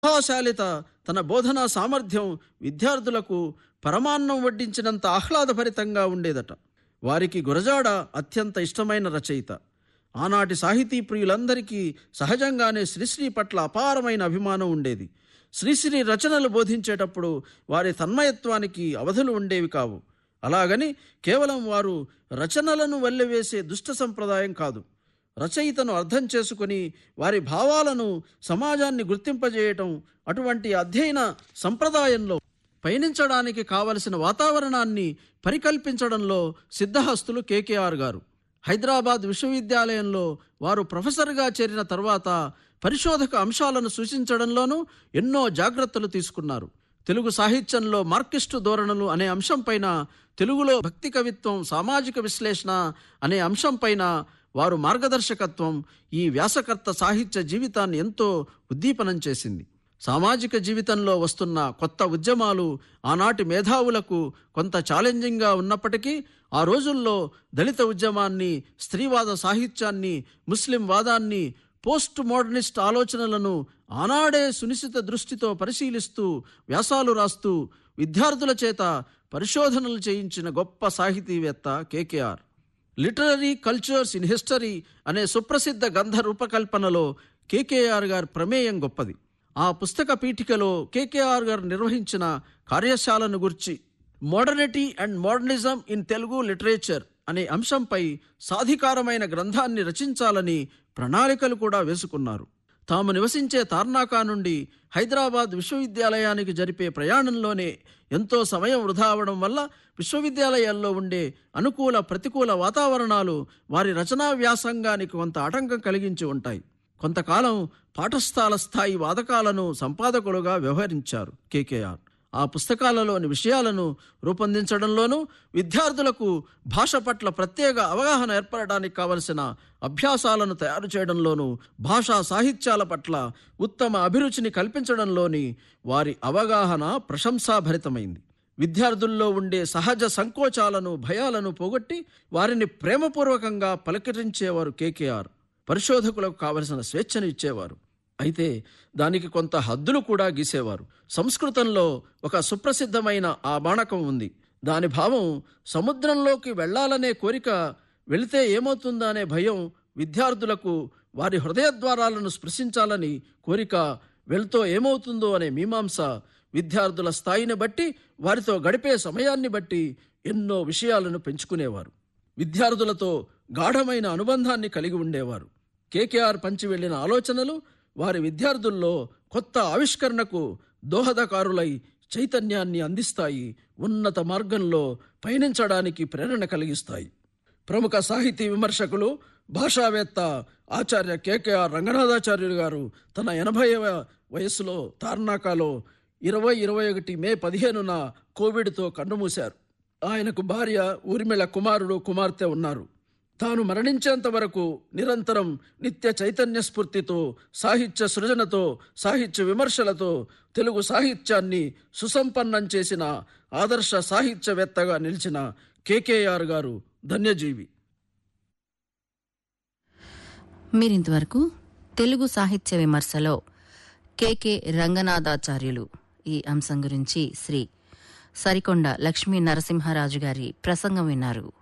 ప్రభావశాలిత తన బోధనా సామర్థ్యం విద్యార్థులకు పరమాన్నం వడ్డించినంత ఆహ్లాదభరితంగా ఉండేదట వారికి గురజాడ అత్యంత ఇష్టమైన రచయిత ఆనాటి సాహితీ ప్రియులందరికీ సహజంగానే శ్రీశ్రీ పట్ల అపారమైన అభిమానం ఉండేది శ్రీశ్రీ రచనలు బోధించేటప్పుడు వారి తన్మయత్వానికి అవధులు ఉండేవి కావు అలాగని కేవలం వారు రచనలను వల్లెవేసే దుష్ట సంప్రదాయం కాదు రచయితను అర్థం చేసుకుని వారి భావాలను సమాజాన్ని గుర్తింపజేయటం అటువంటి అధ్యయన సంప్రదాయంలో పయనించడానికి కావలసిన వాతావరణాన్ని పరికల్పించడంలో సిద్ధహస్తులు కేకేఆర్ గారు హైదరాబాద్ విశ్వవిద్యాలయంలో వారు ప్రొఫెసర్గా చేరిన తర్వాత పరిశోధక అంశాలను సూచించడంలోనూ ఎన్నో జాగ్రత్తలు తీసుకున్నారు తెలుగు సాహిత్యంలో మార్కిస్టు ధోరణులు అనే అంశంపైన తెలుగులో భక్తి కవిత్వం సామాజిక విశ్లేషణ అనే అంశంపైన వారు మార్గదర్శకత్వం ఈ వ్యాసకర్త సాహిత్య జీవితాన్ని ఎంతో ఉద్దీపనం చేసింది సామాజిక జీవితంలో వస్తున్న కొత్త ఉద్యమాలు ఆనాటి మేధావులకు కొంత ఛాలెంజింగ్గా ఉన్నప్పటికీ ఆ రోజుల్లో దళిత ఉద్యమాన్ని స్త్రీవాద సాహిత్యాన్ని ముస్లిం వాదాన్ని పోస్ట్ మోడర్నిస్ట్ ఆలోచనలను ఆనాడే సునిశ్చిత దృష్టితో పరిశీలిస్తూ వ్యాసాలు రాస్తూ విద్యార్థుల చేత పరిశోధనలు చేయించిన గొప్ప సాహితీవేత్త KKR literary cultures in history అనే సుప్రసిద్ధ గంధ రూపకల్పనలో కేకేఆర్ గారి ప్రమేయం గొప్పది ఆ పుస్తక పీఠికలో కేకేఆర్ గారు నిర్వహించిన కార్యశాలను గుర్చి modernity and modernism in Telugu literature అనే అంశంపై సాధికారమైన గ్రంథాన్ని రచించాలని ప్రణాళికలు కూడా వేసుకున్నారు తాము నివసించే తార్నాకా నుండి హైదరాబాద్ విశ్వవిద్యాలయానికి జరిపే ప్రయాణంలోనే ఎంతో సమయం వృధా అవడం వల్ల విశ్వవిద్యాలయాల్లో ఉండే అనుకూల ప్రతికూల వాతావరణాలు వారి రచనా వ్యాసంగానికి కొంత ఆటంకం కలిగించి ఉంటాయి కొంతకాలం పాఠశాల స్థాయి వాదకాలను సంపాదకులుగా వ్యవహరించారు కేకేఆర్ ఆ పుస్తకాలలోని విషయాలను రూపొందించడంలోనూ విద్యార్థులకు భాష పట్ల ప్రత్యేక అవగాహన ఏర్పడడానికి కావలసిన అభ్యాసాలను తయారు చేయడంలోనూ భాషా సాహిత్యాల పట్ల ఉత్తమ అభిరుచిని కల్పించడంలోని వారి అవగాహన ప్రశంసాభరితమైంది విద్యార్థుల్లో ఉండే సహజ సంకోచాలను భయాలను పోగొట్టి వారిని ప్రేమపూర్వకంగా పలకరించేవారు కేకేఆర్ పరిశోధకులకు కావలసిన స్వేచ్ఛను ఇచ్చేవారు అయితే దానికి కొంత హద్దులు కూడా గీసేవారు సంస్కృతంలో ఒక సుప్రసిద్ధమైన ఆ బాణకం ఉంది దాని భావం సముద్రంలోకి వెళ్ళాలనే కోరిక వెళితే ఏమవుతుందా అనే భయం విద్యార్థులకు వారి హృదయద్వారాలను స్పృశించాలని కోరిక వెళ్తో ఏమవుతుందో అనే మీమాంస విద్యార్థుల స్థాయిని బట్టి వారితో గడిపే సమయాన్ని బట్టి ఎన్నో విషయాలను పెంచుకునేవారు విద్యార్థులతో గాఢమైన అనుబంధాన్ని కలిగి ఉండేవారు కేకేఆర్ పంచి వెళ్లిన ఆలోచనలు వారి విద్యార్థుల్లో కొత్త ఆవిష్కరణకు దోహదకారులై చైతన్యాన్ని అందిస్తాయి ఉన్నత మార్గంలో పయనించడానికి ప్రేరణ కలిగిస్తాయి ప్రముఖ సాహితీ విమర్శకులు భాషావేత్త ఆచార్య కేకేఆర్ రంగనాథాచార్యులు గారు తన ఎనభైవ వయస్సులో తార్నాకాలో ఇరవై ఇరవై ఒకటి మే పదిహేనున కోవిడ్తో కన్నుమూశారు ఆయనకు భార్య ఊర్మిళ కుమారుడు కుమార్తె ఉన్నారు తాను మరణించేంత వరకు నిరంతరం నిత్య చైతన్య స్ఫూర్తితో సాహిత్య సృజనతో సాహిత్య విమర్శలతో తెలుగు సాహిత్యాన్ని సుసంపన్నం చేసిన ఆదర్శ సాహిత్యవేత్తగా నిలిచిన కేకేఆర్ గారు ధన్యజీవి మీరింతవరకు తెలుగు సాహిత్య విమర్శలో కెకే రంగనాథాచార్యులు ఈ అంశం గురించి శ్రీ సరికొండ లక్ష్మీ నరసింహరాజు గారి ప్రసంగం విన్నారు